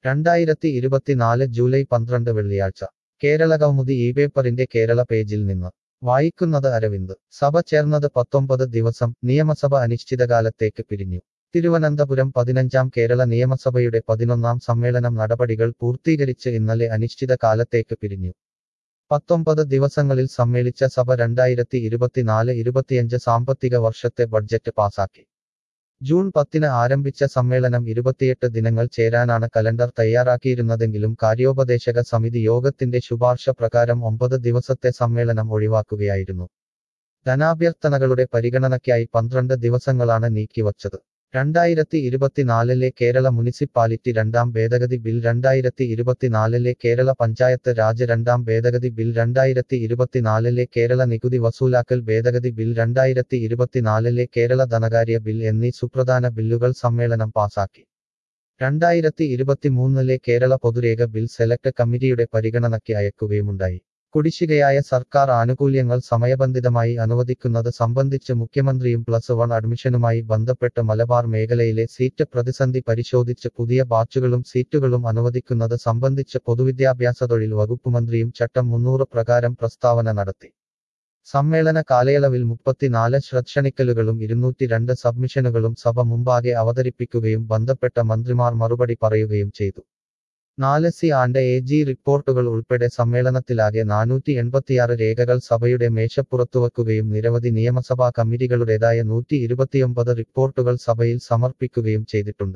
രണ്ടായിരത്തി ഇരുപത്തിനാല് ജൂലൈ പന്ത്രണ്ട് വെള്ളിയാഴ്ച കേരള കൗമുദി ഈ പേപ്പറിന്റെ കേരള പേജിൽ നിന്ന് വായിക്കുന്നത് അരവിന്ദ് സഭ ചേർന്നത് പത്തൊമ്പത് ദിവസം നിയമസഭ അനിശ്ചിതകാലത്തേക്ക് പിരിഞ്ഞു തിരുവനന്തപുരം പതിനഞ്ചാം കേരള നിയമസഭയുടെ പതിനൊന്നാം സമ്മേളനം നടപടികൾ പൂർത്തീകരിച്ച് ഇന്നലെ അനിശ്ചിത കാലത്തേക്ക് പിരിഞ്ഞു പത്തൊമ്പത് ദിവസങ്ങളിൽ സമ്മേളിച്ച സഭ രണ്ടായിരത്തി ഇരുപത്തിനാല് ഇരുപത്തിയഞ്ച് സാമ്പത്തിക വർഷത്തെ ബഡ്ജറ്റ് പാസാക്കി ജൂൺ പത്തിന് ആരംഭിച്ച സമ്മേളനം ഇരുപത്തിയെട്ട് ദിനങ്ങൾ ചേരാനാണ് കലണ്ടർ തയ്യാറാക്കിയിരുന്നതെങ്കിലും കാര്യോപദേശക സമിതി യോഗത്തിന്റെ ശുപാർശ പ്രകാരം ഒമ്പത് ദിവസത്തെ സമ്മേളനം ഒഴിവാക്കുകയായിരുന്നു ധനാഭ്യർത്ഥനകളുടെ പരിഗണനയ്ക്കായി പന്ത്രണ്ട് ദിവസങ്ങളാണ് നീക്കിവച്ചത് രണ്ടായിരത്തി ഇരുപത്തിനാലിലെ കേരള മുനിസിപ്പാലിറ്റി രണ്ടാം ഭേദഗതി ബിൽ രണ്ടായിരത്തി ഇരുപത്തിനാലിലെ കേരള പഞ്ചായത്ത് രാജ് രണ്ടാം ഭേദഗതി ബിൽ രണ്ടായിരത്തി ഇരുപത്തിനാലിലെ കേരള നികുതി വസൂലാക്കൽ ഭേദഗതി ബിൽ രണ്ടായിരത്തി ഇരുപത്തിനാലിലെ കേരള ധനകാര്യ ബിൽ എന്നീ സുപ്രധാന ബില്ലുകൾ സമ്മേളനം പാസാക്കി രണ്ടായിരത്തി ഇരുപത്തിമൂന്നിലെ കേരള പൊതുരേഖ ബിൽ സെലക്ട് കമ്മിറ്റിയുടെ പരിഗണനയ്ക്ക് അയക്കുകയുമുണ്ടായി കുടിശ്ശികയായ സർക്കാർ ആനുകൂല്യങ്ങൾ സമയബന്ധിതമായി അനുവദിക്കുന്നത് സംബന്ധിച്ച് മുഖ്യമന്ത്രിയും പ്ലസ് വൺ അഡ്മിഷനുമായി ബന്ധപ്പെട്ട് മലബാർ മേഖലയിലെ സീറ്റ് പ്രതിസന്ധി പരിശോധിച്ച് പുതിയ ബാച്ചുകളും സീറ്റുകളും അനുവദിക്കുന്നത് സംബന്ധിച്ച് പൊതുവിദ്യാഭ്യാസ തൊഴിൽ വകുപ്പ് മന്ത്രിയും ചട്ടം മുന്നൂറ് പ്രകാരം പ്രസ്താവന നടത്തി സമ്മേളന കാലയളവിൽ മുപ്പത്തിനാല് ശ്രദ്ധണിക്കലുകളും ഇരുന്നൂറ്റി രണ്ട് സബ്മിഷനുകളും സഭ മുമ്പാകെ അവതരിപ്പിക്കുകയും ബന്ധപ്പെട്ട മന്ത്രിമാർ മറുപടി പറയുകയും ചെയ്തു നാല് സി ആൻഡ് എ ജി റിപ്പോർട്ടുകൾ ഉൾപ്പെടെ സമ്മേളനത്തിലാകെ നാനൂറ്റി എൺപത്തിയാറ് രേഖകൾ സഭയുടെ മേശപ്പുറത്തുവെക്കുകയും നിരവധി നിയമസഭാ കമ്മിറ്റികളുടേതായ നൂറ്റി ഇരുപത്തിയൊമ്പത് റിപ്പോർട്ടുകൾ സഭയിൽ സമർപ്പിക്കുകയും ചെയ്തിട്ടുണ്ട്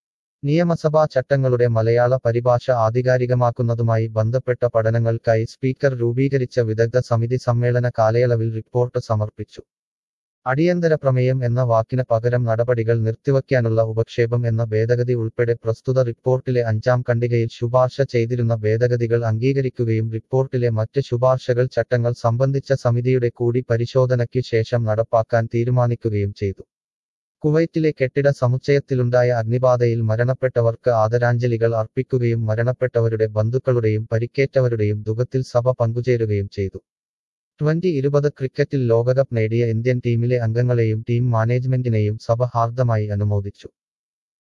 നിയമസഭാ ചട്ടങ്ങളുടെ മലയാള പരിഭാഷ ആധികാരികമാക്കുന്നതുമായി ബന്ധപ്പെട്ട പഠനങ്ങൾക്കായി സ്പീക്കർ രൂപീകരിച്ച വിദഗ്ധ സമിതി സമ്മേളന കാലയളവിൽ റിപ്പോർട്ട് സമർപ്പിച്ചു അടിയന്തര പ്രമേയം എന്ന വാക്കിന് പകരം നടപടികൾ നിർത്തിവയ്ക്കാനുള്ള ഉപക്ഷേപം എന്ന ഭേദഗതി ഉൾപ്പെടെ പ്രസ്തുത റിപ്പോർട്ടിലെ അഞ്ചാം ഖണ്ഡികയിൽ ശുപാർശ ചെയ്തിരുന്ന ഭേദഗതികൾ അംഗീകരിക്കുകയും റിപ്പോർട്ടിലെ മറ്റ് ശുപാർശകൾ ചട്ടങ്ങൾ സംബന്ധിച്ച സമിതിയുടെ കൂടി പരിശോധനയ്ക്കു ശേഷം നടപ്പാക്കാൻ തീരുമാനിക്കുകയും ചെയ്തു കുവൈറ്റിലെ കെട്ടിട സമുച്ചയത്തിലുണ്ടായ അഗ്നിബാധയിൽ മരണപ്പെട്ടവർക്ക് ആദരാഞ്ജലികൾ അർപ്പിക്കുകയും മരണപ്പെട്ടവരുടെ ബന്ധുക്കളുടെയും പരിക്കേറ്റവരുടെയും ദുഃഖത്തിൽ സഭ പങ്കുചേരുകയും ചെയ്തു ട്വന്റി ഇരുപത് ക്രിക്കറ്റിൽ ലോകകപ്പ് നേടിയ ഇന്ത്യൻ ടീമിലെ അംഗങ്ങളെയും ടീം മാനേജ്മെന്റിനെയും സഭ ഹാർദമായി അനുമോദിച്ചു